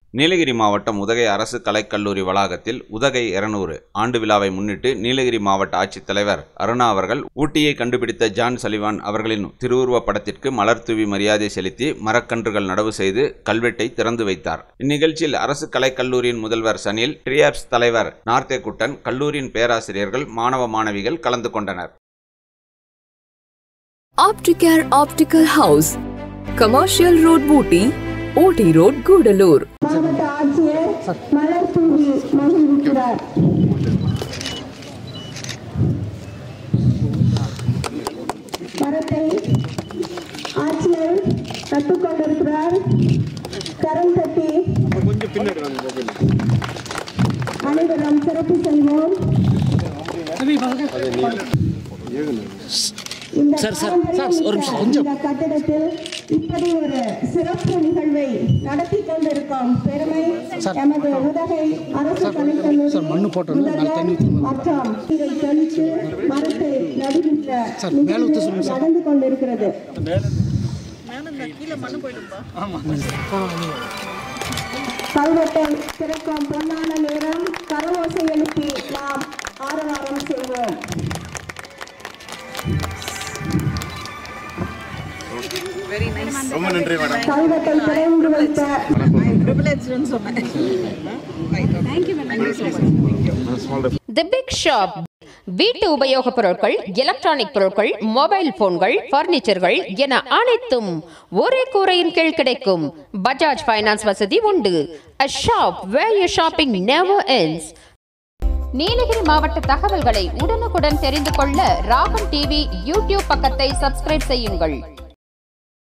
நீலகிரி மாவட்டம் உதகை அரசு கலைக்கல்லூரி வளாகத்தில் உதகை இருநூறு ஆண்டு விழாவை முன்னிட்டு நீலகிரி மாவட்ட ஆட்சித்தலைவர் அருணா அவர்கள் ஊட்டியை கண்டுபிடித்த ஜான் சலிவான் அவர்களின் திருவுருவப் படத்திற்கு மலர் தூவி மரியாதை செலுத்தி மரக்கன்றுகள் நடவு செய்து கல்வெட்டை திறந்து வைத்தார் இந்நிகழ்ச்சியில் அரசு கலைக்கல்லூரியின் முதல்வர் சனில் ட்ரியாப்ஸ் தலைவர் நார்த்தே குட்டன் கல்லூரியின் பேராசிரியர்கள் மாணவ மாணவிகள் கலந்து கொண்டனர் Opticare Optical House, Commercial Road Booty, OT Road Gudalur. மாவட்ட ஆட்சியர் மலர் தூவி மகிழ்விக்கிறார் மரத்தை ஆட்சியர் கற்றுக்கொண்டிருக்கிறார் கரம் தட்டி அனைவரும் சிறப்பு செய்வோம் இந்த பாரம்பரியம் மிக்க இந்த கட்டிடத்தில் இப்படி ஒரு சிறப்பு நிகழ்வை நடத்தி கொண்டிருக்கும் பெருமை எமது உதகை அரசு கலைக்கல்லூரி முதல்வர் மற்றும் இதை தெளித்து மரத்தை நடுகின்ற நிகழ்வு நடந்து கொண்டிருக்கிறது கல்வெட்டை திறக்கும் பொன்னான நேரம் கரவோசை எழுப்பி நாம் ஆரவாரம் செய்வோம் கல்வெட்டை திறந்து வைத்த தி பிக் ஷாப் வீட்டு உபயோகப் பொருட்கள் எலக்ட்ரானிக் பொருட்கள் மொபைல் போன்கள் பர்னிச்சர்கள் என அனைத்தும் ஒரே கூரையின் கீழ் கிடைக்கும் பஜாஜ் ஃபைனான்ஸ் வசதி உண்டு a shop where you shopping never ends Nilgiri மாவட்ட தகவல்களை உடனுக்குடன் தெரிந்து கொள்ள ராகம் டிவி யூடியூப் பக்கத்தை சப்ஸ்கிரைப் செய்யுங்கள்